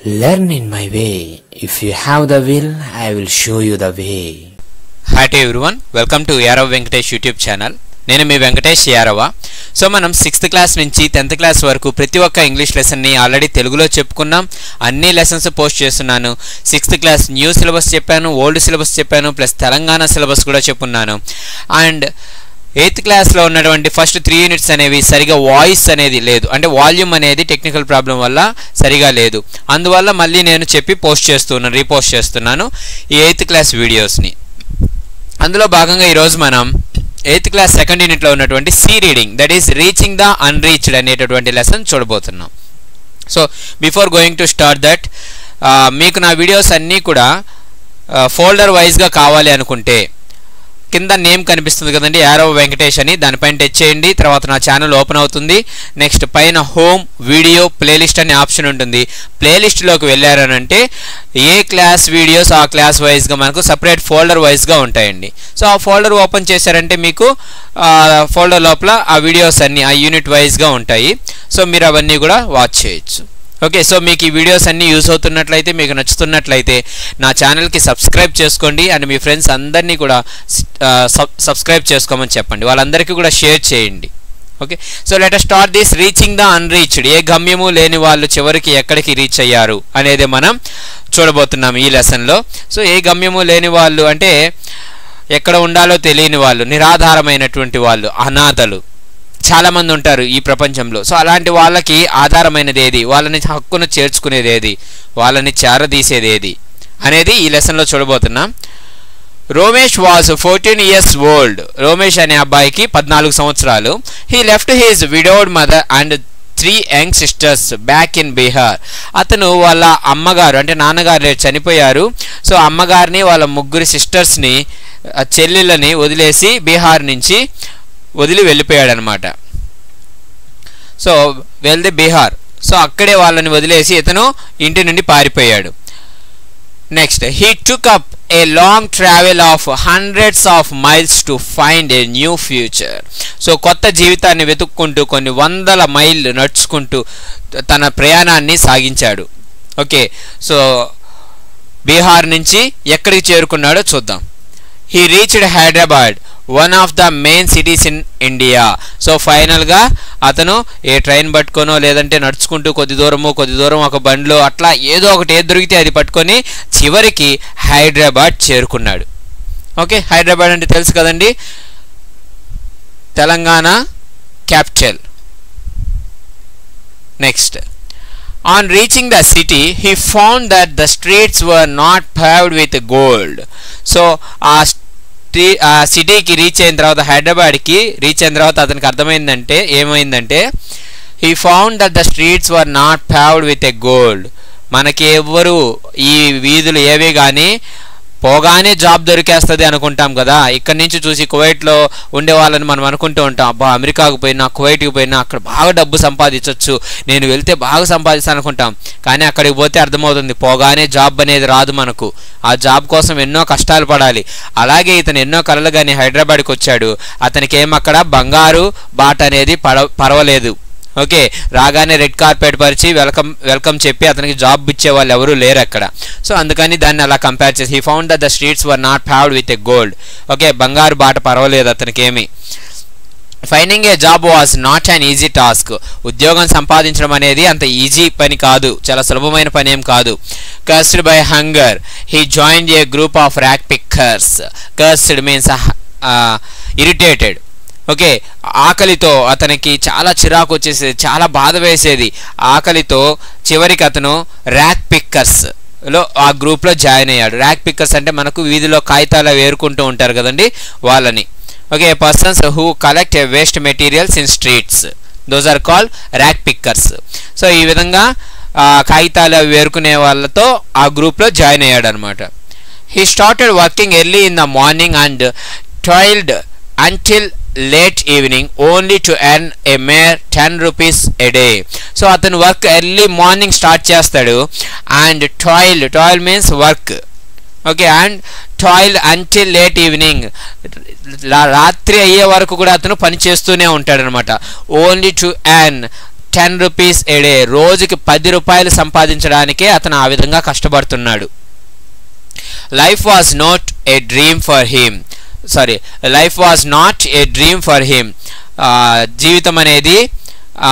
Learn in my way. If you have the will, I will show you the way. Hi to everyone welcome to Yarav Venkatesh YouTube channel నేను మీ Venkatesh Yarav so మనం sixth class నుంచి tenth class వరకు ప్రతి ఒక్క English లెసన్ని already తెలుగులో చెప్పుకున్నాం అన్ని లెసన్స్ పోస్ట్ చేస్తున్నాను సిక్స్త్ క్లాస్ న్యూ సిలబస్ చెప్పాను ఓల్డ్ సిలబస్ చెప్పాను ప్లస్ తెలంగాణ సిలబస్ కూడా చెప్పున్నాను అండ్ ఎయిత్ క్లాస్లో ఉన్నటువంటి ఫస్ట్ త్రీ యూనిట్స్ అనేవి సరిగా వాయిస్ అనేది లేదు అంటే వాల్యూమ్ అనేది టెక్నికల్ ప్రాబ్లం వల్ల సరిగా లేదు అందువల్ల మళ్ళీ నేను చెప్పి పోస్ట్ చేస్తున్నాను రీపోస్ట్ చేస్తున్నాను ఈ ఎయిత్ క్లాస్ వీడియోస్ని అందులో భాగంగా ఈరోజు మనం ఎయిత్ క్లాస్ సెకండ్ యూనిట్లో ఉన్నటువంటి C reading that is reaching the unreached అనేటటువంటి లెసన్ చూడబోతున్నాం so before going to start that మీకు నా వీడియోస్ అన్నీ కూడా ఫోల్డర్ వైజ్గా కావాలి అనుకుంటే కింద నేమ్ కనిపిస్తుంది కదండి యారో వెంకటేష్ అని దానిపైన టచ్ చేయండి తర్వాత నా ఛానల్ ఓపెన్ అవుతుంది నెక్స్ట్ పైన హోమ్ వీడియో ప్లేలిస్ట్ అనే ఆప్షన్ ఉంటుంది ప్లేలిస్ట్లోకి వెళ్ళారనంటే ఏ క్లాస్ వీడియోస్ ఆ క్లాస్ వైజ్గా మనకు సపరేట్ ఫోల్డర్ వైజ్గా ఉంటాయండి సో ఆ ఫోల్డర్ ఓపెన్ చేశారంటే మీకు ఫోల్డర్ లోపల ఆ వీడియోస్ అన్నీ ఆ యూనిట్ వైజ్గా ఉంటాయి సో మీరు అవన్నీ కూడా వాచ్ చేయొచ్చు ఓకే సో మీకు ఈ వీడియోస్ అన్నీ యూస్ అవుతున్నట్లయితే మీకు నచ్చుతున్నట్లయితే నా ఛానల్కి సబ్స్క్రైబ్ చేసుకోండి అండ్ మీ ఫ్రెండ్స్ అందరినీ కూడా సబ్స్క్రైబ్ చేసుకోమని చెప్పండి వాళ్ళందరికీ కూడా షేర్ చేయండి okay so let start this reaching the unreached ఏ గమ్యము లేని వాళ్ళు చివరికి ఎక్కడికి రీచ్ అయ్యారు అనేది మనం చూడబోతున్నాం ఈ లెసన్లో సో ఏ గమ్యము లేని వాళ్ళు అంటే ఎక్కడ ఉండాలో తెలియని వాళ్ళు నిరాధారమైనటువంటి వాళ్ళు అనాథలు చాలామంది ఉంటారు ఈ ప్రపంచంలో సో అలాంటి వాళ్ళకి ఆధారమైనది ఏది వాళ్ళని హక్కును చేర్చుకునేది ఏది వాళ్ళని చేరదీసేది ఏది అనేది ఈ లెసన్లో చూడబోతున్నాం Romesh was fourteen years old Romesh అనే అబ్బాయికి పద్నాలుగు సంవత్సరాలు he left his widowed mother and three young sisters back in Bihar అతను వాళ్ళ అమ్మగారు అంటే నాన్నగారు చనిపోయారు సో అమ్మగారిని వాళ్ళ ముగ్గురు సిస్టర్స్ని చెల్లెళ్ళని వదిలేసి బీహార్ నుంచి వదిలి వెళ్ళిపోయాడు అనమాట సో వెళ్తే బీహార్ సో అక్కడే వాళ్ళని వదిలేసి ఇతను ఇంటి నుండి పారిపోయాడు next he took up a long travel of hundreds of miles to find a new future so కొత్త జీవితాన్ని వెతుక్కుంటూ కొన్ని వందల మైళ్ళు నడుచుకుంటూ తన ప్రయాణాన్ని సాగించాడు ఓకే సో బీహార్ నుంచి ఎక్కడికి చేరుకున్నాడో చూద్దాం he reached Hyderabad one of the main cities in India so ఫైనల్గా అతను ఏ ట్రైన్ పట్టుకోనో లేదంటే నడుచుకుంటూ కొద్ది దూరము కొద్ది దూరం ఒక బండిలో అట్లా ఏదో ఒకటి ఏది దొరికితే అది పట్టుకొని చివరికి హైదరాబాద్ చేరుకున్నాడు ఓకే హైదరాబాద్ అంటే తెలుసు కదండి Telangana capital next on reaching the city he found that the streets were not paved with gold so ఆ స్ట్రీ ఆ సిటీకి రీచ్ అయిన తర్వాత హైదరాబాద్కి రీచ్ అయిన తర్వాత అతనికి అర్థమైందంటే ఏమైందంటే he found that the streets were not paved with a gold మనకి ఎవ్వరు ఈ వీధులు ఏవి కానీ పోగానే జాబ్ దొరికేస్తుంది అనుకుంటాం కదా ఇక్కడ నుంచి చూసి కువైట్లో ఉండే వాళ్ళని మనం అనుకుంటూ ఉంటాం అబ్బా అమెరికాకు పోయినా కువైట్కి పోయినా అక్కడ బాగా డబ్బు సంపాదించవచ్చు నేను వెళ్తే బాగా సంపాదిస్తాను అనుకుంటాం కానీ అక్కడికి పోతే అర్థమవుతుంది పోగానే జాబ్ అనేది రాదు మనకు ఆ జాబ్ కోసం ఎన్నో కష్టాలు పడాలి అలాగే ఇతను ఎన్నో కలలు కానీ హైదరాబాద్కి వచ్చాడు అతనికి ఏమక్కడ బంగారు బాట అనేది పడ పర్వాలేదు ఓకే రాగానే రెడ్ కార్పెట్ పరిచి వెల్కమ్ వెల్కమ్ చెప్పి అతనికి జాబ్ ఇచ్చే వాళ్ళు ఎవరూ లేరు అక్కడ సో అందుకని దాన్ని అలా కంపేర్ చేసి he found that the streets were not paved with a gold okay బంగారు బాట పర్వాలేదు అతనికి ఏమి finding a job was not an easy task ఉద్యోగం సంపాదించడం అనేది అంత ఈజీ పని కాదు చాలా సులభమైన పని ఏం కాదు cursed by hunger he join a group of rag pickers cursed means irritated okay ఆకలితో అతనికి చాలా చిరాకు వచ్చేసేది చాలా బాధ వేసేది ఆకలితో చివరికి అతను ర్యాక్ పిక్కర్స్ లో ఆ గ్రూప్లో జాయిన్ అయ్యాడు ర్యాక్ పిక్కర్స్ అంటే మనకు వీధిలో కాగితాలు వేరుకుంటూ ఉంటారు కదండి వాళ్ళని okay persons who collect waste materials in streets those are call rag pickers so ఈ విధంగా కాగితాలు వేరుకునే వాళ్ళతో ఆ గ్రూప్లో జాయిన్ అయ్యాడు అనమాట he started working early in the morning and toiled until late evening only to earn a mere ten rupees a day so అతను work early morning start చేస్తాడు and toil toil means work okay and toil until late evening రాత్రి అయ్యే వరకు కూడా అతను పని చేస్తూనే ఉంటాడనమాట only to earn ten rupees a day రోజుకి పది రూపాయలు సంపాదించడానికే అతను ఆ విధంగా కష్టపడుతున్నాడు life was not a dream for him sorry life was not a dream for him జీవితం అనేది ఆ,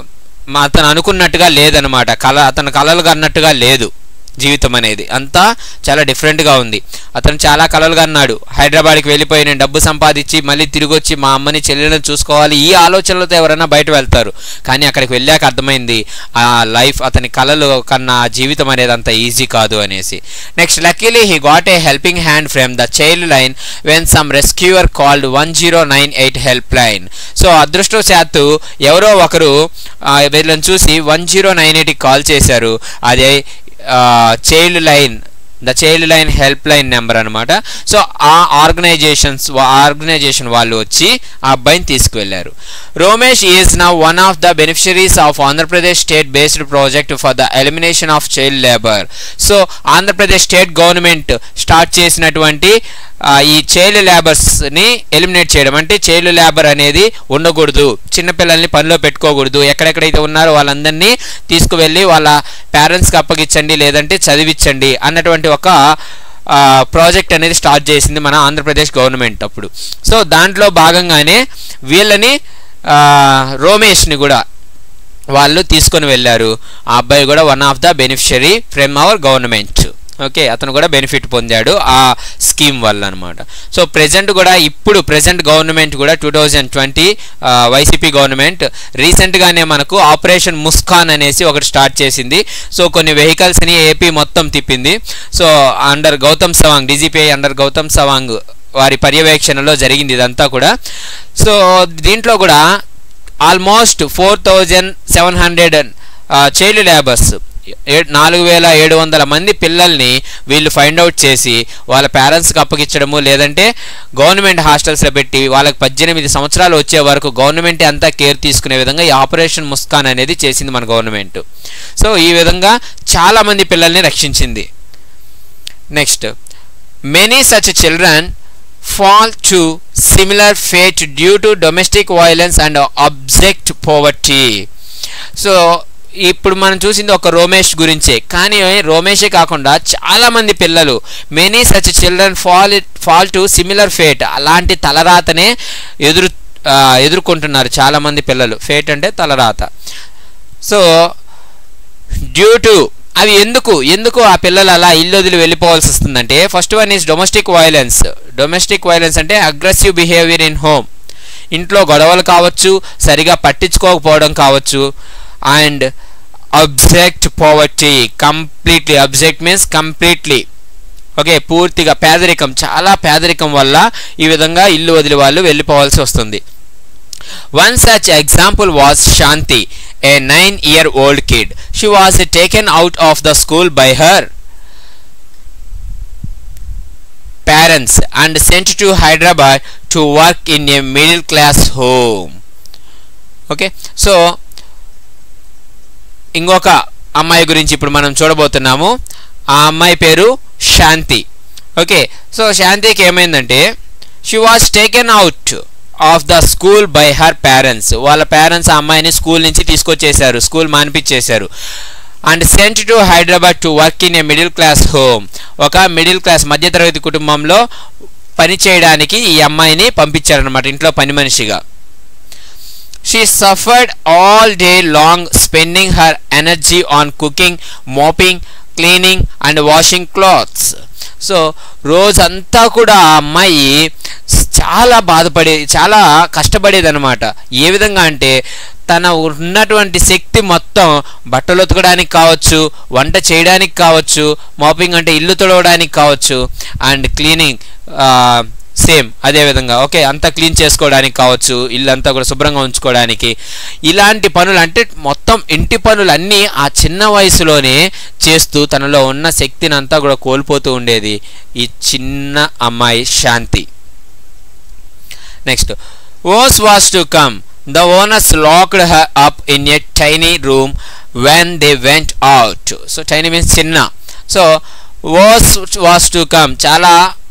మా- అతను అనుకున్నట్టుగా లేదనమాట కళ అతను కలలు కన్నట్టుగా లేదు జీవితం అనేది అంతా చాలా డిఫరెంట్గా ఉంది అతను చాలా కలలుగా అన్నాడు హైదరాబాద్కి వెళ్ళిపోయి నేను డబ్బు సంపాదించి మళ్ళీ తిరిగి వచ్చి మా అమ్మని చెల్లెలను చూసుకోవాలి ఈ ఆలోచనలతో ఎవరైనా బయట వెళ్తారు కానీ అక్కడికి వెళ్ళాక అర్థమైంది ఆ లైఫ్ అతని కలలు కన్నా ఆ జీవితం అనేది అంత ఈజీ కాదు అనేసి next luckily he got a helping hand from the Childline when some rescuer called one zero nine eight helpline so అదృష్టవశాత్తు ఎవరో ఒకరు ఆ, వీళ్ళని చూసి వన్ జీరో నైన్ ఎయిట్కి కాల్ చేశారు అదే Childline the Childline helpline number అనమాట సో ఆ ఆర్గనైజేషన్స్ ఆర్గనైజేషన్ వాళ్ళు వచ్చి ఆ అబ్బాయిని తీసుకువెళ్ళారు Romesh is now one of the beneficiaries of Andhra Pradesh state based project for the elimination of child labour so Andhra Pradesh state government start చేసినటువంటి ఆ, ఈ చైల్డ్ లేబర్స్ని ఎలిమినేట్ చేయడం అంటే చైల్డ్ లేబర్ అనేది ఉండకూడదు చిన్నపిల్లల్ని పనిలో పెట్టుకోకూడదు ఎక్కడెక్కడైతే ఉన్నారో వాళ్ళందరినీ తీసుకువెళ్ళి వాళ్ళ పేరెంట్స్కి అప్పగించండి లేదంటే చదివించండి అన్నటువంటి ఒక ప్రాజెక్ట్ అనేది స్టార్ట్ చేసింది మన ఆంధ్రప్రదేశ్ గవర్నమెంట్ అప్పుడు సో దాంట్లో భాగంగానే వీళ్ళని ఆ, రోమేష్ని కూడా వాళ్ళు తీసుకొని వెళ్ళారు ఆ అబ్బాయి కూడా one of the beneficiary from our government okay అతను కూడా బెనిఫిట్ పొందాడు ఆ స్కీమ్ వల్ల అనమాట సో ప్రెజెంట్ కూడా ఇప్పుడు ప్రెజెంట్ గవర్నమెంట్ కూడా two thousand twenty YCP government రీసెంట్గానే మనకు ఆపరేషన్ ముస్కాన్ అనేసి ఒకటి స్టార్ట్ చేసింది సో కొన్ని వెహికల్స్ని ఏపీ మొత్తం తిప్పింది so under Gautam Sawang DGP under Gautam Sawang వారి పర్యవేక్షణలో జరిగింది ఇదంతా కూడా సో దీంట్లో కూడా almost four thousand seven hundred child labours నాలుగు వేల ఏడు వందల మంది పిల్లల్ని వీళ్ళు ఫైండ్ అవుట్ చేసి వాళ్ళ పేరెంట్స్కి అప్పగించడము లేదంటే గవర్నమెంట్ హాస్టల్స్లో పెట్టి వాళ్ళకి పద్దెనిమిది సంవత్సరాలు వచ్చే వరకు గవర్నమెంట్ అంతా కేర్ తీసుకునే విధంగా ఈ ఆపరేషన్ ముస్కాన్ అనేది చేసింది మన గవర్నమెంట్ సో ఈ విధంగా చాలామంది పిల్లల్ని రక్షించింది next many such children fall to similar fate due to domestic violence and abject poverty so ఇప్పుడు మనం చూసింది ఒక రోమేష్ గురించే కానీ రోమేషే కాకుండా చాలామంది పిల్లలు many such children fall fall to similar fate అలాంటి తలరాతనే ఎదురు ఆ, ఎదుర్కొంటున్నారు చాలామంది పిల్లలు ఫేట్ అంటే తలరాత సో డ్యూ టు అవి ఎందుకు ఎందుకు ఆ పిల్లలు అలా ఇల్లు వదిలి వెళ్ళిపోవాల్సి వస్తుందంటే first one is domestic violence domestic violence అంటే అగ్రెసివ్ బిహేవియర్ ఇన్ హోమ్ ఇంట్లో గొడవలు కావచ్చు సరిగా పట్టించుకోకపోవడం కావచ్చు and abject poverty completely abject means completely okay పూర్తిగా పేదరికం చాలా పేదరికం వల్ల ఈ విధంగా ఇల్లు వదిలి వాళ్ళు వెళ్ళిపోవాల్సి వస్తుంది one such example was Shanti a nine year old kid she was taken out of the school by her parents and sent to Hyderabad to work in a middle class home. Okay so ఇంకొక అమ్మాయి గురించి ఇప్పుడు మనం చూడబోతున్నాము ఆ అమ్మాయి పేరు శాంతి okay so శాంతికి ఏమైందంటే she was taken out of the school by her parents వాళ్ళ పేరెంట్స్ ఆ అమ్మాయిని స్కూల్ నుంచి తీసుకొచ్చేసారు స్కూల్ మానిపించేశారు and sent to Hyderabad to work in a middle class home ఒక మిడిల్ క్లాస్ మధ్యతరగతి కుటుంబంలో పని చేయడానికి ఈ అమ్మాయిని పంపించారనమాట ఇంట్లో పని మనిషిగా she suffered all day long spending her energy on cooking mopping cleaning and washing clothes so రోజంతా కూడా ఆ అమ్మాయి చాలా బాధపడే చాలా కష్టపడేది అనమాట ఏ విధంగా అంటే తన ఉన్నటువంటి శక్తి మొత్తం బట్టలు ఉతకడానికి కావచ్చు వంట చేయడానికి కావచ్చు మాపింగ్ అంటే ఇల్లు తుడవడానికి కావచ్చు అండ్ క్లీనింగ్ సేమ్ అదే విధంగా ఓకే అంతా క్లీన్ చేసుకోవడానికి కావచ్చు ఇల్లు అంతా కూడా శుభ్రంగా ఉంచుకోవడానికి ఇలాంటి పనులు అంటే మొత్తం ఇంటి పనులన్నీ ఆ చిన్న వయసులోనే చేస్తూ తనలో ఉన్న శక్తిని అంతా కూడా కోల్పోతూ ఉండేది ఈ చిన్న అమ్మాయి Shanti next worse was to come the owners locked her up in a tiny room when they went out so tiny means చిన్న so worse was to come చాలా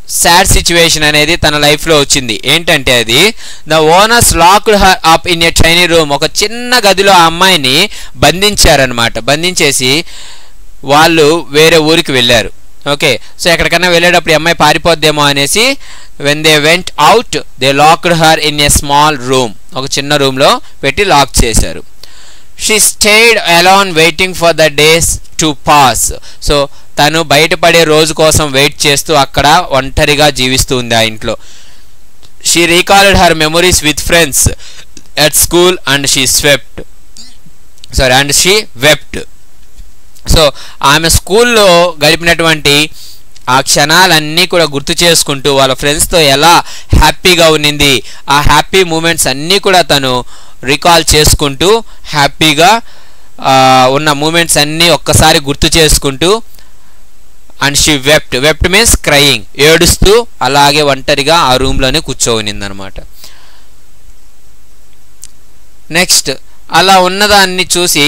సాడ్ సిచ్యువేషన్ అనేది తన లైఫ్లో వచ్చింది ఏంటంటే అది the owners locked her up in a tiny room ఒక చిన్న గదిలో ఆ అమ్మాయిని బంధించారనమాట బంధించేసి వాళ్ళు వేరే ఊరికి వెళ్ళారు ఓకే సో ఎక్కడికన్నా వెళ్ళేటప్పుడు ఈ అమ్మాయి పారిపోద్దేమో అనేసి when they went out they locked her in a small room ఒక చిన్న రూమ్లో పెట్టి లాక్ చేశారు she stayed alone waiting for the days to pass so తను బయటపడే రోజు కోసం వెయిట్ చేస్తూ అక్కడ ఒంటరిగా జీవిస్తూ ఉంది ఆ ఇంట్లో she recalled her memories with friends at school and she swept sorry and she wept so ఆమె స్కూల్లో గడిపినటువంటి ఆ క్షణాలన్నీ కూడా గుర్తు చేసుకుంటూ వాళ్ళ ఫ్రెండ్స్తో ఎలా హ్యాపీగా ఉన్నింది ఆ హ్యాపీ మూమెంట్స్ అన్నీ కూడా తను రికాల్ చేసుకుంటూ హ్యాపీగా ఆ, ఉన్న మూమెంట్స్ అన్నీ ఒక్కసారి గుర్తు చేసుకుంటూ and she wept wept means crying ఏడుస్తూ అలాగే ఒంటరిగా ఆ రూమ్లోనే కూర్చోనిందనమాట నెక్స్ట్ అలా ఉన్నదాన్ని చూసి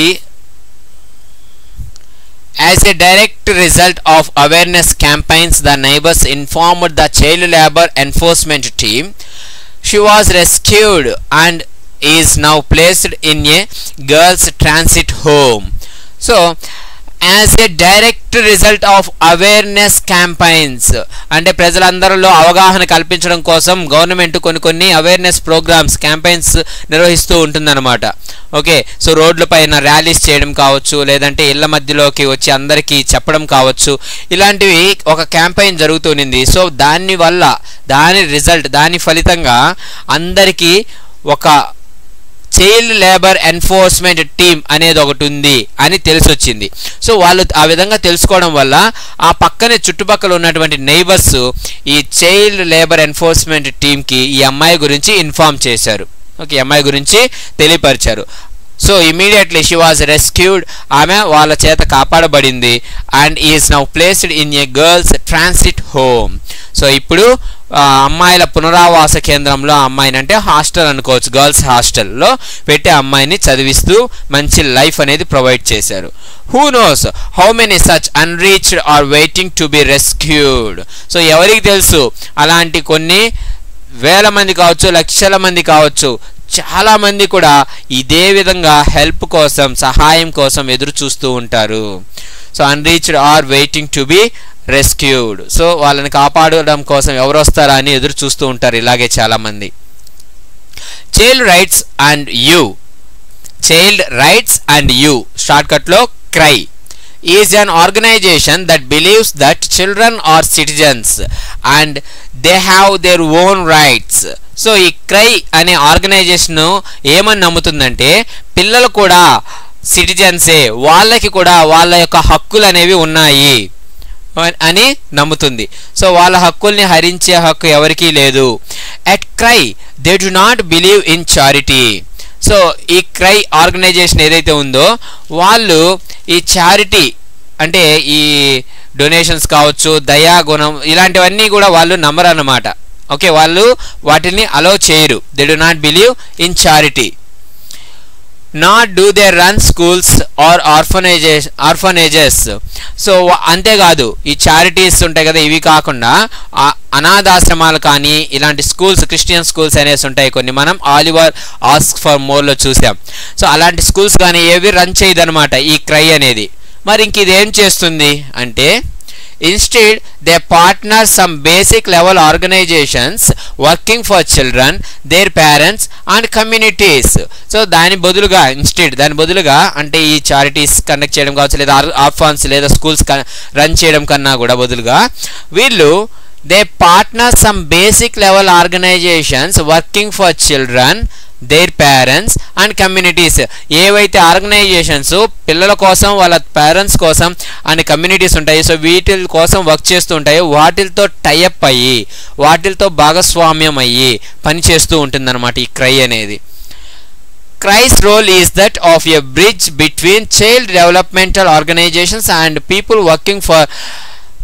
As a direct result of awareness campaigns, the neighbors informed the child labor enforcement team. She was rescued and is now placed in a girls' transit home. So, as a direct result of awareness campaigns అంటే ప్రజలందరిలో అవగాహన కల్పించడం కోసం government కొన్ని కొన్ని awareness programmes campaigns నిర్వహిస్తూ ఉంటుందన్నమాట okay so రోడ్ల పైన ర్యాలీస్ చేయడం కావచ్చు లేదంటే ఇళ్ల మధ్యలోకి వచ్చి అందరికీ చెప్పడం కావచ్చు ఇలాంటివి ఒక క్యాంపెయిన్ జరుగుతుంది సో దాని వల్ల దాని రిజల్ట్ దాని ఫలితంగా అందరికీ ఒక చైల్డ్ లేబర్ ఎన్ఫోర్స్మెంట్ టీమ్ అనేది ఒకటి ఉంది అని తెలిసొచ్చింది సో వాళ్ళు ఆ విధంగా తెలుసుకోవడం వల్ల ఆ పక్కనే చుట్టుపక్కల ఉన్నటువంటి నైబర్స్ ఈ చైల్డ్ లేబర్ ఎన్ఫోర్స్మెంట్ టీంకి ఈ అమ్మాయి గురించి ఇన్ఫామ్ చేశారు ఓకే ఈ అమ్మాయి గురించి తెలియపరిచారు so immediately she was rescued ఆమె వాళ్ళ చేత కాపాడబడింది and is now placed in a girls transit home so ఇప్పుడు ఆ, అమ్మాయిల పునరావాస కేంద్రంలో ఆ అమ్మాయిని అంటే హాస్టల్ అనుకోవచ్చు గర్ల్స్ హాస్టల్లో పెట్టి ఆ అమ్మాయిని చదివిస్తూ మంచి లైఫ్ అనేది ప్రొవైడ్ చేశారు who knows how many such unreached are waiting to be rescued so ఎవరికి తెలుసు అలాంటి కొన్ని వేల మంది కావచ్చు లక్షల మంది కావచ్చు చాలా మంది కూడా ఇదే విధంగా హెల్ప్ కోసం సహాయం కోసం ఎదురు చూస్తూ ఉంటారు so unreached are waiting to be rescued so వాళ్ళని కాపాడడం కోసం ఎవరు వస్తారా అని ఎదురు చూస్తూ ఉంటారు ఇలాగే చాలామంది child rights and you child rights and you షార్ట్కట్లో CRY is an organization that believes that children are citizens and they have their own rights so ఈ క్రై అనే ఆర్గనైజేషన్ ఏమని నమ్ముతుందంటే పిల్లలు కూడా సిటిజన్సే వాళ్ళకి కూడా వాళ్ళ యొక్క హక్కులు అనేవి ఉన్నాయి అని నమ్ముతుంది సో వాళ్ళ హక్కుల్ని హరించే హక్కు ఎవరికీ లేదు at CRY they do not believe in charity so ఈ క్రై ఆర్గనైజేషన్ ఏదైతే ఉందో వాళ్ళు ఈ చారిటీ అంటే ఈ డొనేషన్స్ కావచ్చు దయా గుణం ఇలాంటివన్నీ కూడా వాళ్ళు నమ్మరు అన్నమాట ఓకే వాళ్ళు వాటిని అలో చేయరు they do not believe in charity not do they run schools or orphanages orphanages so అంతేకాదు ఈ చారిటీస్ ఉంటాయి కదా ఇవి కాకుండా ఆ అనాథాశ్రమాలు కానీ ఇలాంటి స్కూల్స్ క్రిస్టియన్ స్కూల్స్ అనేసి ఉంటాయి కొన్ని మనం ఆలివర్ ఆస్క్ ఫర్ మోర్లో చూసాం సో అలాంటి స్కూల్స్ కానీ ఏవి రన్ చేయదనమాట ఈ క్రై అనేది మరి ఇంక ఇదేం చేస్తుంది అంటే instead they partner some basic level organizations working for children their parents and communities so దాని బదులుగా ఇన్స్టెడ్ దాని బదులుగా అంటే ఈ చారిటీస్ కండక్ట్ చేయడం కావచ్చు లేదా ఆర్ఫాన్స్ లేదా స్కూల్స్ రన్ చేయడం కన్నా కూడా బదులుగా వీళ్ళు they partner some basic level organizations working for children their parents and communities ఏవైతే ఆర్గనైజేషన్స్ పిల్లల కోసం వాళ్ళ పేరెంట్స్ కోసం అండ్ కమ్యూనిటీస్ ఉంటాయి సో వీటి కోసం వర్క్ చేస్తూ ఉంటాయి వాటితో టైఅప్ అయ్యి వాటితో భాగస్వామ్యం అయ్యి పనిచేస్తూ ఉంటుందన్నమాట ఈ క్రై అనేది CRY's role is that of a bridge between child developmental organizations and people working for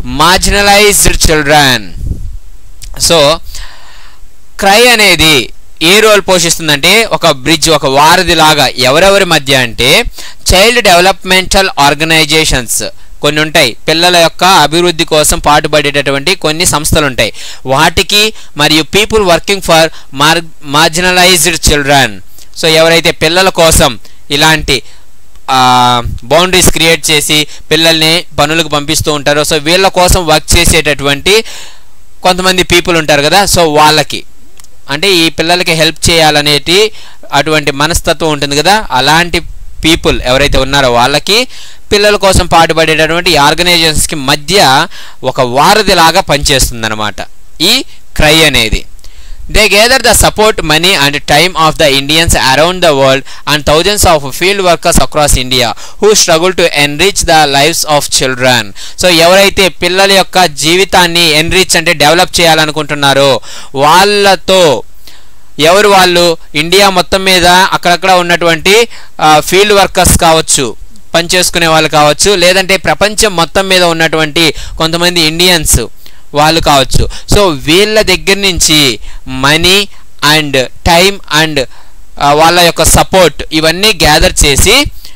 marginalised children so CRY అనేది ఏ రోల్ పోషిస్తుందంటే ఒక బ్రిడ్జ్ ఒక వారధి లాగా ఎవరెవరి మధ్య అంటే చైల్డ్ డెవలప్మెంటల్ ఆర్గనైజేషన్స్ కొన్ని ఉంటాయి పిల్లల యొక్క అభివృద్ధి కోసం పాటుపడేటటువంటి కొన్ని సంస్థలు ఉంటాయి వాటికి మరియు people working for mar marginalised children so ఎవరైతే పిల్లల కోసం ఇలాంటి బౌండరీస్ క్రియేట్ చేసి పిల్లల్ని పనులకు పంపిస్తూ ఉంటారో సో వీళ్ళ కోసం వర్క్ చేసేటటువంటి కొంతమంది పీపుల్ ఉంటారు కదా సో వాళ్ళకి అంటే ఈ పిల్లలకి హెల్ప్ చేయాలనేటి అటువంటి మనస్తత్వం ఉంటుంది కదా అలాంటి పీపుల్ ఎవరైతే ఉన్నారో వాళ్ళకి పిల్లల కోసం పాటుపడేటటువంటి ఆర్గనైజేషన్స్కి మధ్య ఒక వారధిలాగా పనిచేస్తుందన్నమాట ఈ క్రై అనేది they gather the support money and time of the Indians around the world and thousands of field workers across India who struggle to enrich the lives of children so ఎవరైతే పిల్లల యొక్క జీవితాన్ని ఎన్రిచ్ అంటే develop చేయాలనుకుంటున్నారో వాళ్ళతో ఎవరు వాళ్ళు India మొత్తం మీద అక్కడక్కడ ఉన్నటువంటి ఫీల్డ్ వర్కర్స్ కావచ్చు పనిచేసుకునే వాళ్ళు కావచ్చు లేదంటే ప్రపంచం మొత్తం మీద ఉన్నటువంటి కొంతమంది ఇండియన్స్ వాళ్ళు కావచ్చు సో వీళ్ళ దగ్గర నుంచి మనీ అండ్ టైం అండ్ వాళ్ళ యొక్క సపోర్ట్ ఇవన్నీ గ్యాదర్ చేసి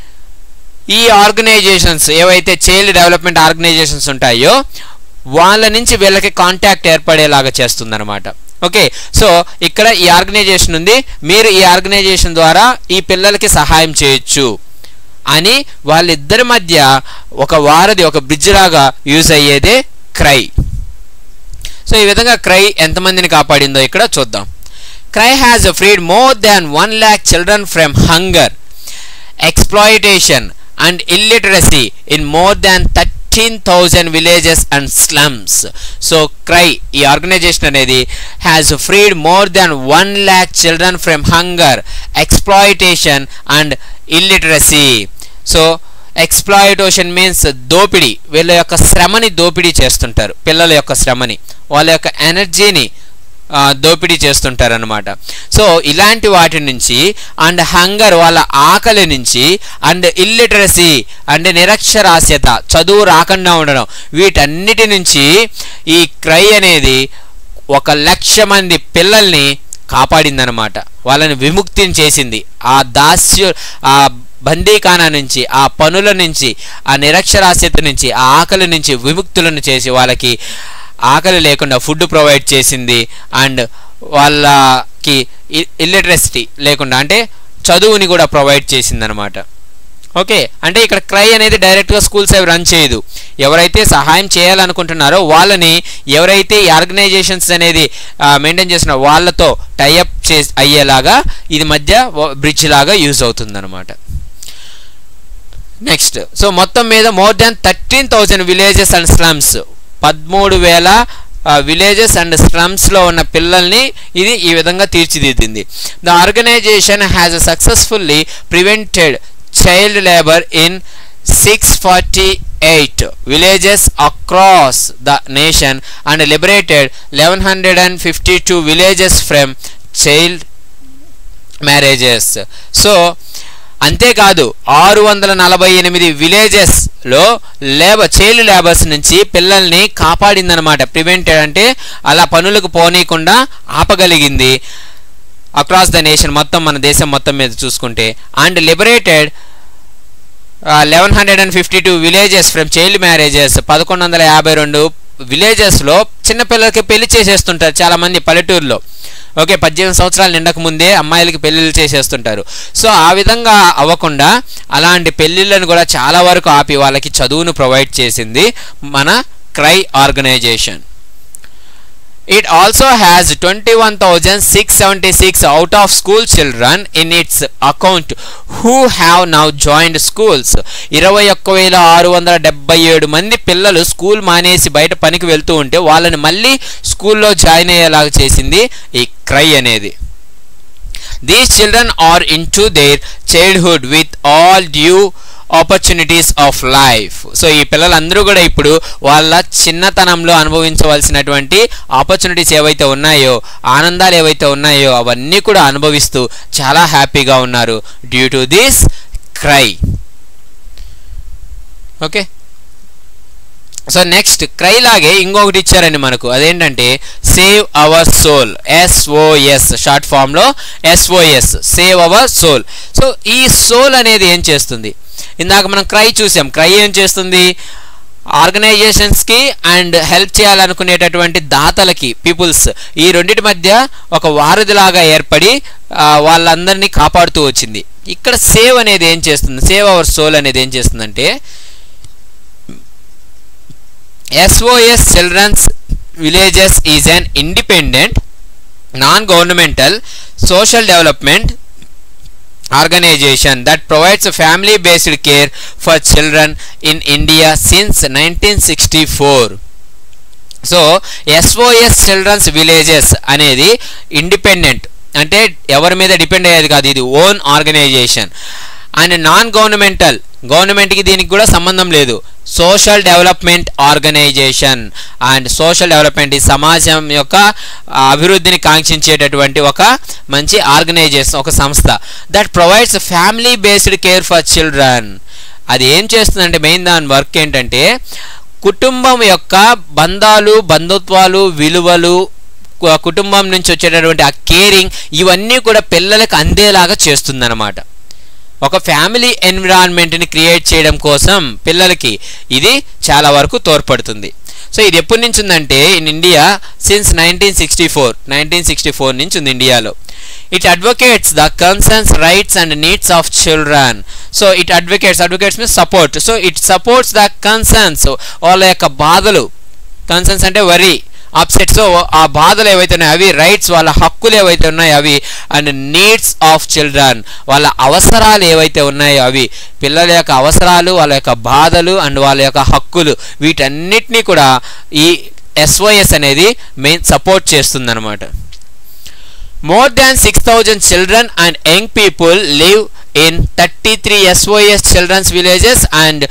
ఈ ఆర్గనైజేషన్స్ ఏవైతే చైల్డ్ డెవలప్మెంట్ ఆర్గనైజేషన్స్ ఉంటాయో వాళ్ళ నుంచి వీళ్ళకి కాంటాక్ట్ ఏర్పడేలాగా చేస్తుందన్నమాట ఓకే సో ఇక్కడ ఈ ఆర్గనైజేషన్ ఉంది మీరు ఈ ఆర్గనైజేషన్ ద్వారా ఈ పిల్లలకి సహాయం చేయొచ్చు అని వాళ్ళిద్దరి మధ్య ఒక వారధి ఒక బ్రిడ్జ్ లాగా యూజ్ అయ్యేదే క్రై సో ఈ విధంగా క్రై ఎంతమందిని కాపాడిందో ఇక్కడ చూద్దాం CRY has freed more than one lakh children from hunger exploitation and illiteracy in more than thirteen thousand villages and slums so CRY ఈ ఆర్గనైజేషన్ అనేది has freed more than one lakh children from hunger exploitation and illiteracy so exploitation means దోపిడీ వీళ్ళ యొక్క శ్రమని దోపిడీ చేస్తుంటారు పిల్లల యొక్క శ్రమని వాళ్ళ యొక్క ఎనర్జీని దోపిడీ చేస్తుంటారనమాట సో ఇలాంటి వాటి నుంచి అండ్ హంగర్ వాళ్ళ ఆకలి నుంచి అండ్ ఇల్లిటరసీ అండ్ నిరక్షరాస్యత చదువు రాకుండా ఉండడం వీటన్నిటి నుంచి ఈ క్రై అనేది ఒక లక్ష మంది పిల్లల్ని కాపాడిందనమాట వాళ్ళని విముక్తిని చేసింది ఆ దాస్యు ఆ బందీఖానా నుంచి ఆ పనుల నుంచి ఆ నిరక్షరాస్యత నుంచి ఆ ఆకలి నుంచి విముక్తులను చేసి వాళ్ళకి ఆకలి లేకుండా ఫుడ్ ప్రొవైడ్ చేసింది అండ్ వాళ్ళకి ఇల్లిటరసిటీ లేకుండా అంటే చదువుని కూడా ప్రొవైడ్ చేసింది అనమాట ఓకే అంటే ఇక్కడ క్రై అనేది డైరెక్ట్గా స్కూల్స్ అవి రన్ చేయదు ఎవరైతే సహాయం చేయాలనుకుంటున్నారో వాళ్ళని ఎవరైతే ఈ ఆర్గనైజేషన్స్ అనేది మెయింటైన్ చేసిన వాళ్ళతో టైఅప్ చే అయ్యేలాగా ఇది మధ్య బ్రిడ్జ్ లాగా యూజ్ అవుతుంది అనమాట నెక్స్ట్ సో మొత్తం మీద more than thirteen thousand villages and slums పదమూడు వేల విలేజెస్ అండ్ స్లమ్స్లో ఉన్న పిల్లల్ని ఇది ఈ విధంగా తీర్చిదిద్దింది the organization has successfully prevented child labour in six forty eight villages across the nation and liberated eleven hundred and fifty two villages from child marriages so అంతేకాదు ఆరు వందల నలభై ఎనిమిది విలేజెస్లో లేబర్ చైల్డ్ లేబర్స్ నుంచి పిల్లల్ని కాపాడిందనమాట ప్రివెంటెడ్ అంటే అలా పనులకు పోనీయకుండా ఆపగలిగింది అక్రాస్ ద నేషన్ మొత్తం మన దేశం మొత్తం మీద చూసుకుంటే and liberated eleven hundred and fifty two villages from child marriages పదకొండు వందల యాభై రెండు విలేజెస్లో చిన్నపిల్లలకి పెళ్లి చేసేస్తుంటారు చాలామంది పల్లెటూరులో ఓకే పద్దెనిమిది సంవత్సరాలు నిండక ముందే అమ్మాయిలకి పెళ్ళిళ్ళు చేసేస్తుంటారు సో ఆ విధంగా అవ్వకుండా అలాంటి పెళ్ళిళ్ళను కూడా చాలా వరకు ఆపి వాళ్ళకి చదువును ప్రొవైడ్ చేసింది మన CRY organization It also has 21,676 out of school children in its account who have now joined schools. ఇరవై ఒక్క వేల ఆరు వందల డెబ్బై ఏడు మంది పిల్లలు స్కూల్ మానేసి బయట పనికి వెళ్తూ ఉంటే వాళ్ళని మళ్ళీ స్కూల్లో జాయిన్ అయ్యేలాగా చేసింది ఈ క్రై అనేది these children are into their childhood with all due opportunities of life so ఈ పిల్లలందరూ కూడా ఇప్పుడు వాళ్ళ చిన్నతనంలో అనుభవించవలసినటువంటి ఆపర్చునిటీస్ ఏవైతే ఉన్నాయో ఆనందాలు ఏవైతే ఉన్నాయో అవన్నీ కూడా అనుభవిస్తూ చాలా హ్యాపీగా ఉన్నారు due to this CRY okay so next CRY లాగే ఇంకొకటి ఇచ్చారండి మనకు అదేంటంటే save our soul SOS short ఫామ్లో SOS save our soul so ఈ సోల్ అనేది ఏం చేస్తుంది ఇందాక మనం క్రై చూసాం క్రై ఏం చేస్తుంది ఆర్గనైజేషన్స్కి అండ్ హెల్ప్ చేయాలనుకునేటటువంటి దాతలకి పీపుల్స్ ఈ రెండింటి మధ్య ఒక వారధిలాగా ఏర్పడి ఆ, వాళ్ళందరినీ కాపాడుతూ వచ్చింది ఇక్కడ సేవ్ అనేది ఏం చేస్తుంది సేవ్ అవర్ సోల్ అనేది ఏం చేస్తుందంటే SOS Children's Villages is an independent, non-governmental social development organization that provides family-based care for children in India since 1964. So SOS children's villages అనేది ఇండిపెండెంట్ అంటే ఎవరి మీద డిపెండ్ అయ్యేది కాదు ఇది own organization and non governmental గవర్నమెంట్కి దీనికి కూడా సంబంధం లేదు social development organization and social development ఈ సమాజం యొక్క ఆ, అభివృద్ధిని కాంక్షించేటటువంటి ఒక మంచి ఆర్గనైజేషన్ ఒక సంస్థ that provides family based care for children అది ఏం చేస్తుందంటే మెయిన్ దాని వర్క్ ఏంటంటే కుటుంబం యొక్క బంధాలు బంధుత్వాలు విలువలు కు- కుటుంబం నుంచి వచ్చేటటువంటి ఆ కేరింగ్ ఇవన్నీ కూడా పిల్లలకు అందేలాగా చేస్తుందన్నమాట ఒక ఫ్యామిలీ ఎన్విరాన్మెంట్ని క్రియేట్ చేయడం కోసం పిల్లలకి ఇది చాలా వరకు తోడ్పడుతుంది సో ఇది ఎప్పటి నుంచి ఉందంటే in India since nineteen sixty four nineteen sixty four నుంచి ఉంది ఇండియాలో it advocates the concerns rights and needs of children so it advocates advocates means support so it supports the concerns వాళ్ళ యొక్క బాధలు కన్సర్న్స్ అంటే వరి అప్సెట్ సో ఆ బాధలు ఏవైతే ఉన్నాయో అవి రైట్స్ వాళ్ళ హక్కులు ఏవైతే ఉన్నాయో అవి అండ్ నీడ్స్ ఆఫ్ చిల్డ్రన్ వాళ్ళ అవసరాలు ఏవైతే ఉన్నాయో అవి పిల్లల యొక్క అవసరాలు వాళ్ళ యొక్క బాధలు అండ్ వాళ్ళ యొక్క హక్కులు వీటన్నిటినీ కూడా ఈ ఎస్వైఎస్ అనేది మెయిన్ సపోర్ట్ చేస్తుందన్నమాట More than 6,000 children and young people live in 33 SOS children's villages and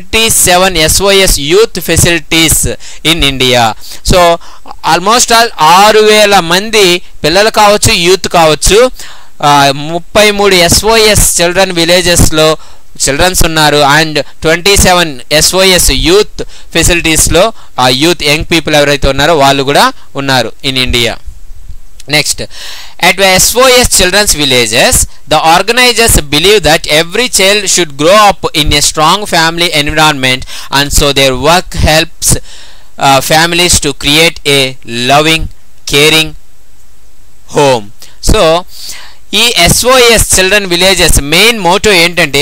27 SOS youth facilities in India. So almost all ఆరు వేల మంది పిల్లలు కావచ్చు యూత్ కావచ్చు ఆ, ముప్పై మూడు ఎస్ఓఎస్ చిల్డ్రన్ విలేజెస్లో చిల్డ్రన్స్ ఉన్నారు and twenty seven SOS youth ఫెసిలిటీస్లో ఆ యూత్ యంగ్ పీపుల్ ఎవరైతే ఉన్నారో వాళ్ళు కూడా ఉన్నారు in India Next, at the SOS Children's Villages, the organizers believe that every child should grow up in a strong family environment, and so their work helps uh, families to create a loving, caring home. So ఈ SOS children villages main motto ఏంటంటే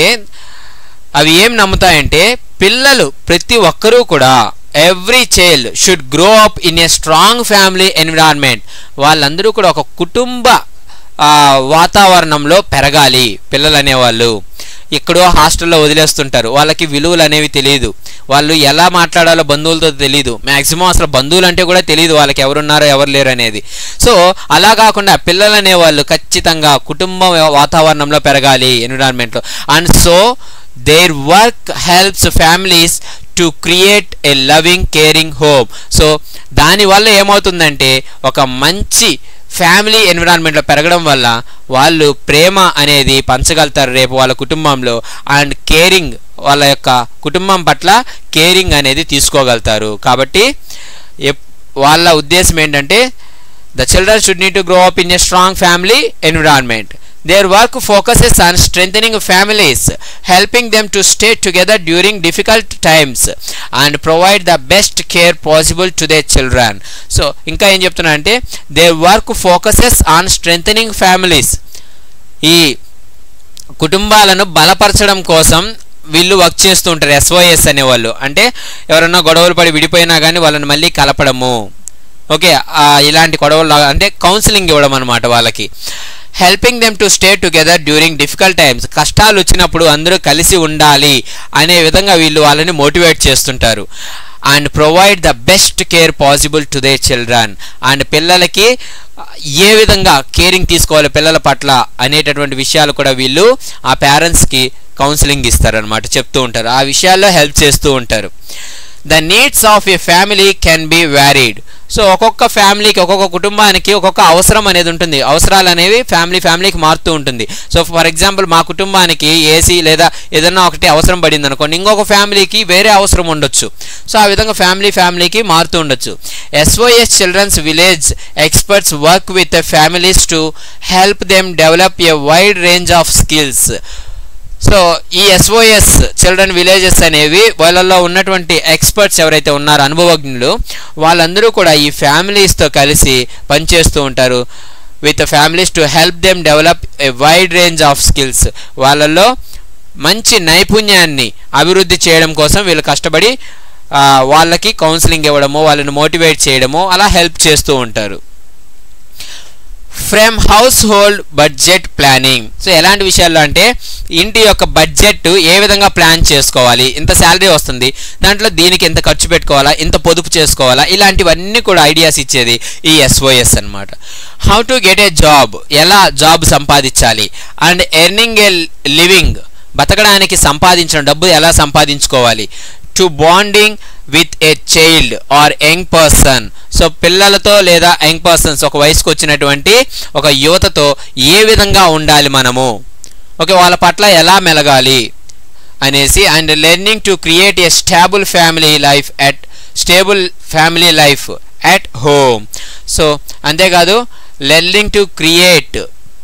అవి ఏం నమ్ముతాయంటే పిల్లలు ప్రతి ఒక్కరూ కూడా every child should grow up in a strong family environment వాళ్ళందరూ కూడా ఒక కుటుంబ ఆ, వాతావరణంలో పెరగాలి పిల్లలు అనేవాళ్ళు ఎక్కడో హాస్టల్లో వదిలేస్తుంటారు వాళ్ళకి విలువలు అనేవి తెలియదు వాళ్ళు ఎలా మాట్లాడాలో బంధువులతో తెలియదు మ్యాక్సిమం అసలు బంధువులు అంటే కూడా తెలియదు వాళ్ళకి ఎవరున్నారో ఎవరు లేరు అనేది సో అలా కాకుండా పిల్లలు అనేవాళ్ళు ఖచ్చితంగా కుటుంబ వాతావరణంలో పెరగాలి ఎన్విరాన్మెంట్లో and so their work helps families to create a loving caring home so దానివల్ల ఏమవుతుందంటే ఒక మంచి ఫ్యామిలీ ఎన్విరాన్మెంట్లో పెరగడం వల్ల వాళ్ళు ప్రేమ అనేది పంచగలుగుతారు రేపు వాళ్ళ కుటుంబంలో అండ్ కేరింగ్ వాళ్ళ యొక్క కుటుంబం పట్ల కేరింగ్ అనేది తీసుకోగలుగుతారు కాబట్టి ఎప్- వాళ్ళ ఉద్దేశం ఏంటంటే the children should need to grow up in a strong family environment their work focuses on strengthening families helping them to stay together during difficult times and provide the best care possible to the children so ఇంకా ఏం చెప్తున్నా అంటే their work focuses on strengthening families ఈ కుటుంబాలను బలపరచడం కోసం వీళ్ళు work చేస్తూ ఉంటారు ఎస్ఓఎస్ అనేవాళ్ళు అంటే ఎవరన్నా గొడవలు పడి విడిపోయినా కానీ వాళ్ళని మళ్ళీ కలపడము ఓకే ఆ, ఇలాంటి గొడవలు లా- అంటే కౌన్సిలింగ్ ఇవ్వడం అనమాట వాళ్ళకి helping them to stay together during difficult times కష్టాలు వచ్చినప్పుడు అందరూ కలిసి ఉండాలి అనే విధంగా వీళ్ళు వాళ్ళని మోటివేట్ చేస్తుంటారు and provide the best care possible to the children and పిల్లలకి ఏ విధంగా కేరింగ్ తీసుకోవాలి పిల్లల పట్ల అనేటటువంటి విషయాలు కూడా వీళ్ళు ఆ పేరెంట్స్కి కౌన్సిలింగ్ ఇస్తారనమాట చెప్తూ ఉంటారు ఆ విషయాల్లో హెల్ప్ చేస్తూ ఉంటారు the needs of a family can be varied so ఒక్కొక్క ఫ్యామిలీకి ఒక్కొక్క కుటుంబానికి ఒక్కొక్క అవసరం అనేది ఉంటుంది అవసరాలు అనేవి ఫ్యామిలీ ఫ్యామిలీకి మారుతూ ఉంటుంది సో ఫర్ ఎగ్జాంపుల్ మా కుటుంబానికి ఏసీ లేదా ఏదైనా ఒకటి అవసరం పడింది అనుకోండి ఇంకొక ఫ్యామిలీకి వేరే అవసరం ఉండొచ్చు సో ఆ విధంగా ఫ్యామిలీ ఫ్యామిలీకి మారుతూ ఉండొచ్చు SOS children's village experts work with families to help them develop a wide range of skills so ఈ ఎస్ఓఎస్ చిల్డ్రన్ విలేజెస్ అనేవి వాళ్ళల్లో ఉన్నటువంటి ఎక్స్పర్ట్స్ ఎవరైతే ఉన్నారో అనుభవజ్ఞులు వాళ్ళందరూ కూడా ఈ ఫ్యామిలీస్తో కలిసి పనిచేస్తూ ఉంటారు with families to help them develop a wide range of skills వాళ్ళల్లో మంచి నైపుణ్యాన్ని అభివృద్ధి చేయడం కోసం వీళ్ళు కష్టపడి ఆ, వాళ్ళకి కౌన్సిలింగ్ ఇవ్వడము వాళ్ళని మోటివేట్ చేయడము అలా హెల్ప్ చేస్తూ ఉంటారు from household budget planning so ఎలాంటి విషయాల్లో అంటే ఇంటి యొక్క బడ్జెట్ ఏ విధంగా ప్లాన్ చేసుకోవాలి ఇంత శాలరీ వస్తుంది దాంట్లో దీనికి ఎంత ఖర్చు పెట్టుకోవాలా ఇంత పొదుపు చేసుకోవాలా ఇలాంటివన్నీ కూడా ఐడియాస్ ఇచ్చేది ఈ ఎస్ఓఎస్ అన్నమాట how to get a job ఎలా జాబ్ సంపాదించాలి అండ్ ఎర్నింగ్ ఏ లివింగ్ బతకడానికి సంపాదించడం డబ్బు ఎలా సంపాదించుకోవాలి to bonding with a child or young person so పిల్లలతో లేదా యంగ్ పర్సన్స్ ఒక వయసుకు వచ్చినటువంటి ఒక యువతతో ఏ విధంగా ఉండాలి మనము ఓకే వాళ్ళ పట్ల ఎలా మెలగాలి అనేసి and learning to create a stable family life at stable family life at home so అంతేకాదు లెర్నింగ్ టు క్రియేట్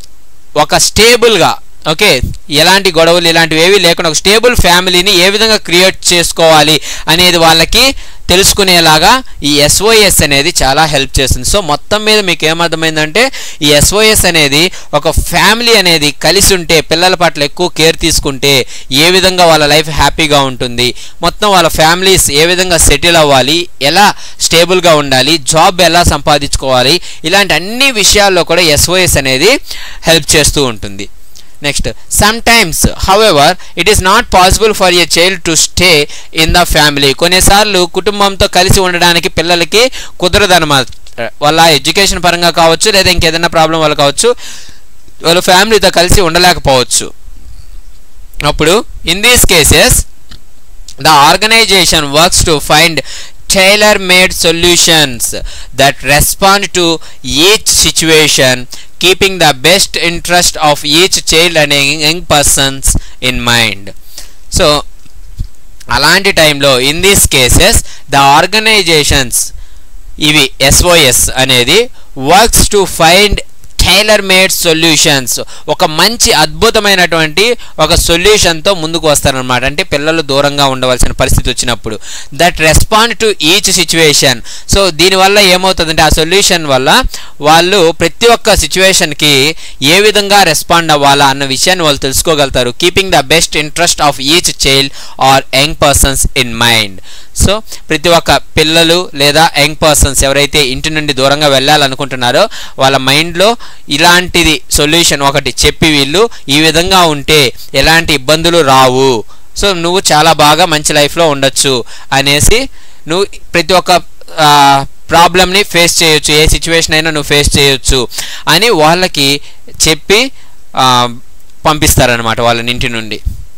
ఒక స్టేబుల్గా ఓకే ఎలాంటి గొడవలు ఇలాంటివి ఏవి లేకుండా ఒక స్టేబుల్ ఫ్యామిలీని ఏ విధంగా క్రియేట్ చేసుకోవాలి అనేది వాళ్ళకి తెలుసుకునేలాగా ఈ ఎస్ఓఎస్ అనేది చాలా హెల్ప్ చేస్తుంది సో మొత్తం మీద మీకు ఏమర్థమైందంటే ఈ ఎస్ఓఎస్ అనేది ఒక ఫ్యామిలీ అనేది కలిసి ఉంటే పిల్లల పట్ల ఎక్కువ కేర్ తీసుకుంటే ఏ విధంగా వాళ్ళ లైఫ్ హ్యాపీగా ఉంటుంది మొత్తం వాళ్ళ ఫ్యామిలీస్ ఏ విధంగా సెటిల్ అవ్వాలి ఎలా స్టేబుల్గా ఉండాలి జాబ్ ఎలా సంపాదించుకోవాలి ఇలాంటి అన్ని విషయాల్లో కూడా ఎస్ఓఎస్ అనేది హెల్ప్ చేస్తూ ఉంటుంది next sometimes however it is not possible for a child to stay in the family కొన్నిసార్లు కుటుంబంతో కలిసి ఉండడానికి పిల్లలకి కుదరదన్నమాట వాళ్ళ ఎడ్యుకేషన్ పరంగా కావచ్చు లేదా ఇంకేదైనా ప్రాబ్లం వల్ల కావచ్చు వాళ్ళ ఫ్యామిలీతో కలిసి ఉండలేకపోవచ్చు అప్పుడు in these cases the organization works to find tailor made solutions that respond to each situation keeping the best interest of each child and young persons in mind so అలాంటి టైంలో in these cases the organizations ఇవి SOS అనేది works to find tailor made solutions ఒక మంచి అద్భుతమైనటువంటి ఒక సొల్యూషన్తో ముందుకు వస్తారనమాట అంటే పిల్లలు దూరంగా ఉండవలసిన పరిస్థితి వచ్చినప్పుడు that respond to each situation so దీనివల్ల ఏమవుతుందంటే ఆ సొల్యూషన్ వల్ల వాళ్ళు ప్రతి ఒక్క సిచ్యువేషన్కి ఏ విధంగా రెస్పాండ్ అవ్వాలా అన్న విషయాన్ని వాళ్ళు తెలుసుకోగలుగుతారు keeping the best interest of each child or young persons in mind so ప్రతి ఒక్క పిల్లలు లేదా యంగ్ పర్సన్స్ ఎవరైతే ఇంటి నుండి దూరంగా వెళ్ళాలనుకుంటున్నారో వాళ్ళ మైండ్లో ఇలాంటిది సొల్యూషన్ ఒకటి చెప్పి వీళ్ళు ఈ విధంగా ఉంటే ఎలాంటి ఇబ్బందులు రావు సో నువ్వు చాలా బాగా మంచి లైఫ్లో ఉండొచ్చు అనేసి నువ్వు ప్రతి ఒక్క ప్రాబ్లమ్ని ఫేస్ చేయొచ్చు ఏ సిచ్యువేషన్ అయినా నువ్వు ఫేస్ చేయొచ్చు అని వాళ్ళకి చెప్పి ఆ, పంపిస్తారనమాట వాళ్ళని ఇంటి నుండి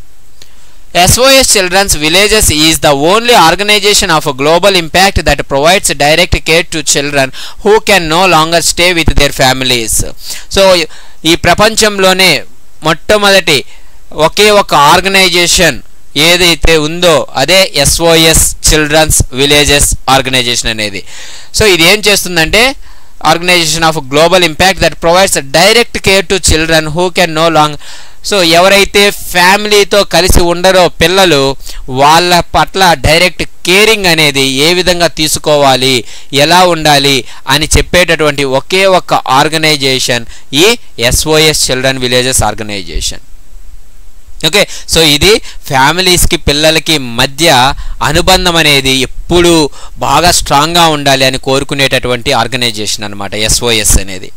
SOS Children's Villages is the only organization of a global impact that provides direct care to children who can no longer stay with their families. So ఈ ప్రపంచంలోనే మొట్టమొదటి ఒకే ఒక ఆర్గనైజేషన్ ఏదైతే ఉందో అదే ఎస్ఓఎస్ చిల్డ్రన్స్ విలేజెస్ ఆర్గనైజేషన్ అనేది so ఇది ఏం చేస్తుందంటే organization of global impact that provides direct care to children who can no long so ఎవరైతే ఫ్యామిలీతో కలిసి ఉండరో పిల్లలు వాళ్ళ పట్ల డైరెక్ట్ కేరింగ్ అనేది ఏ విధంగా తీసుకోవాలి ఎలా ఉండాలి అని చెప్పేటటువంటి ఒకే ఒక్క ఆర్గనైజేషన్ ఈ SOS children villages organization okay so ఇది ఫ్యామిలీస్కి పిల్లలకి మధ్య అనుబంధం అనేది ఎప్పుడు బాగా స్ట్రాంగ్గా ఉండాలి అని కోరుకునేటటువంటి ఆర్గనైజేషన్ అనమాట ఎస్ఓఎస్ అనేది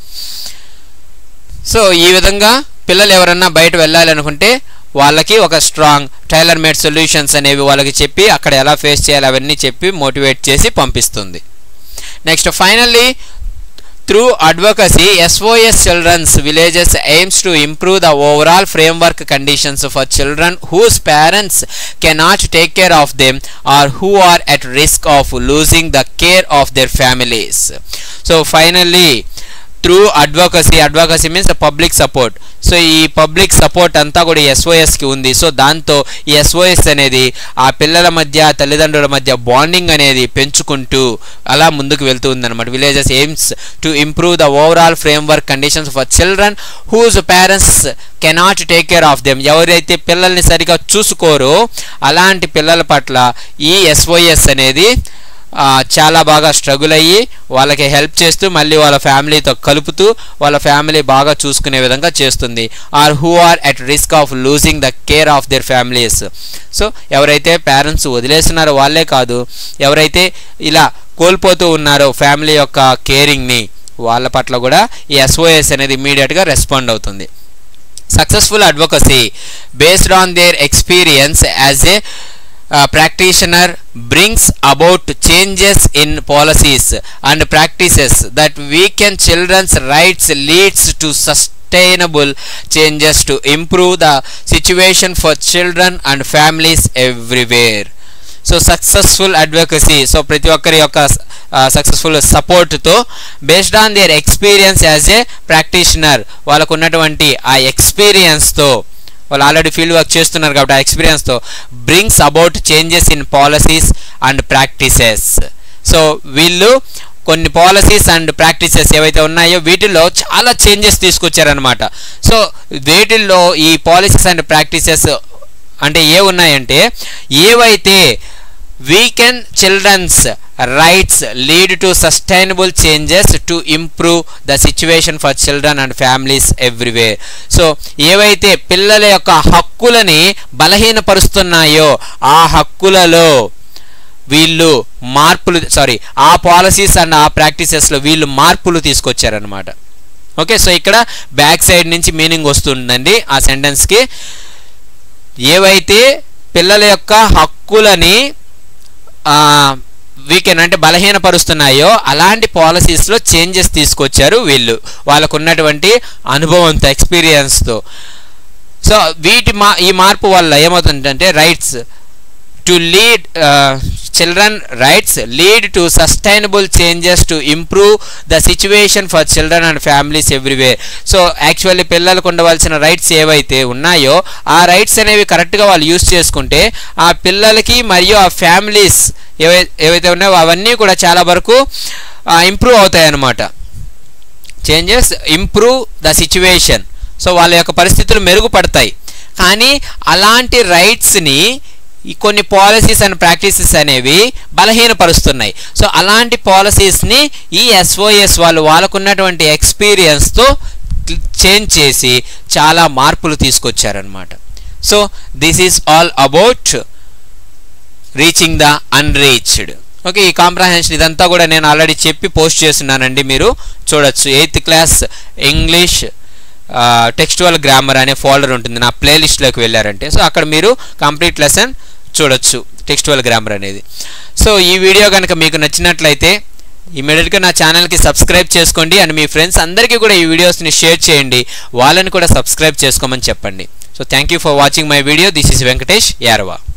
సో ఈ విధంగా పిల్లలు ఎవరన్నా బయట వెళ్ళాలి అనుకుంటే వాళ్ళకి ఒక స్ట్రాంగ్ టైలర్ మేడ్ సొల్యూషన్స్ అనేవి వాళ్ళకి చెప్పి అక్కడ ఎలా ఫేస్ చేయాలి అవన్నీ చెప్పి మోటివేట్ చేసి పంపిస్తుంది next finally Through advocacy, SOS Children's Villages aims to improve the overall framework conditions for children whose parents cannot take care of them or who are at risk of losing the care of their families. So finally, through advocacy advocacy means public support so ఈ public support అంతా కూడా ఎస్ఓఎస్కి ఉంది so దాంతో ఈ SOS అనేది ఆ పిల్లల మధ్య తల్లిదండ్రుల మధ్య బాండింగ్ అనేది పెంచుకుంటూ అలా ముందుకు వెళ్తూ ఉందన్నమాట villages aims to improve the overall framework conditions for children whose parents cannot take care of them ఎవరైతే పిల్లల్ని సరిగా చూసుకోరో అలాంటి పిల్లల పట్ల ఈ ఎస్ఓఎస్ అనేది ఆ, చాలా బాగా స్ట్రగుల్ అయ్యి వాళ్ళకి హెల్ప్ చేస్తూ మళ్ళీ వాళ్ళ ఫ్యామిలీతో కలుపుతూ వాళ్ళ ఫ్యామిలీ బాగా చూసుకునే విధంగా చేస్తుంది or who are at risk of losing the care of their families so ఎవరైతే పేరెంట్స్ వదిలేస్తున్నారో వాళ్ళే కాదు ఎవరైతే ఇలా కోల్పోతూ ఉన్నారో ఫ్యామిలీ యొక్క కేరింగ్ని వాళ్ళ పట్ల కూడా ఈ ఎస్ఓఎస్ అనేది ఇమీడియట్గా రెస్పాండ్ అవుతుంది successful advocacy based on their experience as a uh, practitioner brings about changes in policies and practices that weaken children's rights leads to sustainable changes to improve the situation for children and families everywhere so successful advocacy so ప్రతి ఒక్కరి యొక్క successful సపోర్ట్తో based on their experience as a practitioner వాళ్ళకు ఉన్నటువంటి ఆ ఎక్స్పీరియన్స్తో వాళ్ళు already field work చేస్తున్నారు కాబట్టి ఆ ఎక్స్పీరియన్స్తో brings about changes in policies and practices so వీళ్ళు కొన్ని పాలసీస్ అండ్ ప్రాక్టీసెస్ ఏవైతే ఉన్నాయో వీటిల్లో చాలా చేంజెస్ తీసుకొచ్చారనమాట సో వీటిల్లో ఈ పాలసీస్ అండ్ ప్రాక్టీసెస్ అంటే ఏ ఉన్నాయంటే ఏవైతే weaken children's rights lead to sustainable changes to improve the situation for children and families everywhere so ఏవైతే పిల్లల యొక్క హక్కులని బలహీనపరుస్తున్నాయో ఆ హక్కులలో వీళ్ళు మార్పులు సారీ ఆ పాలసీస్ అండ్ ఆ ప్రాక్టీసెస్లో వీళ్ళు మార్పులు తీసుకొచ్చారనమాట ఓకే సో ఇక్కడ బ్యాక్ సైడ్ నుంచి మీనింగ్ వస్తుందండి ఆ సెంటెన్స్కి ఏవైతే పిల్లల యొక్క హక్కులని వీకెన్ అంటే బలహీనపరుస్తున్నాయో అలాంటి పాలసీస్లో చేంజెస్ తీసుకొచ్చారు వీళ్ళు వాళ్ళకు ఉన్నటువంటి అనుభవంతో ఎక్స్పీరియన్స్తో సో వీటి మా ఈ మార్పు వల్ల ఏమవుతుందంటే rights to lead children rights lead to sustainable changes to improve the situation for children and families everywhere so actually పిల్లలకు ఉండవలసిన రైట్స్ ఏవైతే ఉన్నాయో ఆ రైట్స్ అనేవి కరెక్ట్గా వాళ్ళు యూస్ చేసుకుంటే ఆ పిల్లలకి మరియు ఆ ఫ్యామిలీస్ ఏవై ఏవైతే ఉన్నాయో అవన్నీ కూడా చాలా వరకు ఇంప్రూవ్ అవుతాయి అన్నమాట changes improve the situation so వాళ్ళ యొక్క పరిస్థితులు మెరుగుపడతాయి కానీ అలాంటి రైట్స్ని ఈ కొన్ని పాలసీస్ అండ్ ప్రాక్టీసెస్ అనేవి బలహీనపరుస్తున్నాయి సో అలాంటి పాలసీస్ని ఈ ఎస్ఓఎస్ వాళ్ళు వాళ్ళకున్నటువంటి ఎక్స్పీరియన్స్తో చేంజ్ చేసి చాలా మార్పులు తీసుకొచ్చారనమాట so this is all about reaching the unreached okay ఈ కాంప్రహెన్షన్ ఇదంతా కూడా నేను ఆల్రెడీ చెప్పి పోస్ట్ చేస్తున్నానండి మీరు చూడొచ్చు eighth class English textual grammar అనే ఫోల్డర్ ఉంటుంది నా ప్లేలిస్ట్లోకి వెళ్ళారంటే సో అక్కడ మీరు కంప్లీట్ లెసన్ చూడొచ్చు టెక్స్టువల్ గ్రామర్ అనేది సో ఈ వీడియో కనుక మీకు నచ్చినట్లయితే ఇమీడియట్గా నా ఛానల్కి సబ్స్క్రైబ్ చేసుకోండి అండ్ మీ ఫ్రెండ్స్ అందరికీ కూడా ఈ వీడియోస్ని షేర్ చేయండి వాళ్ళని కూడా సబ్స్క్రైబ్ చేసుకోమని చెప్పండి so thank you for watching my video this is Venkatesh యారవా